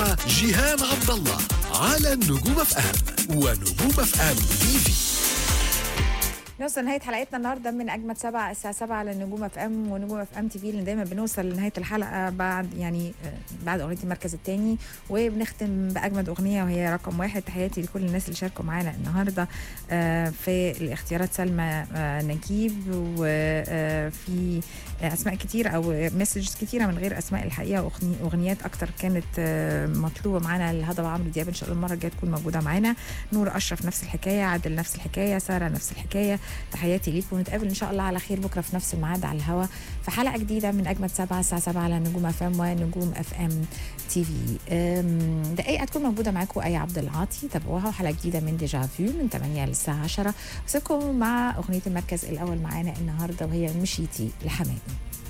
مع جيهان عبد الله على النجوم اف ام ونجوم اف ام تي في نوصل لنهايه حلقتنا النهارده من اجمد سبعة الساعه 7 على النجوم اف ام ونجوم اف ام تي في اللي دايما بنوصل لنهايه الحلقه بعد يعني آه، بعد اغنيه المركز الثاني وبنختم باجمد اغنيه وهي رقم واحد تحياتي لكل الناس اللي شاركوا معانا النهارده آه، في الاختيارات سلمى آه، نجيب وفي اسماء كتير او مسجز كتيره من غير اسماء الحقيقه وأغني- اغنيات اكتر كانت آه، مطلوبه معانا الهضبه عمرو دياب ان شاء الله المره الجايه تكون موجوده معانا نور اشرف نفس الحكايه عادل نفس الحكايه ساره نفس الحكايه تحياتي ليكم ونتقابل ان شاء الله على خير بكره في نفس الميعاد على الهوا في حلقه جديده من اجمد سبعة الساعه 7 على نجوم اف ام ونجوم اف ام تي في أم، دقائق هتكون موجوده معاكم اي عبد العاطي تابعوها وحلقه جديده من ديجا فيو من 8 للساعه 10 وسيبكم مع اغنيه المركز الاول معانا النهارده وهي مشيتي لحمامي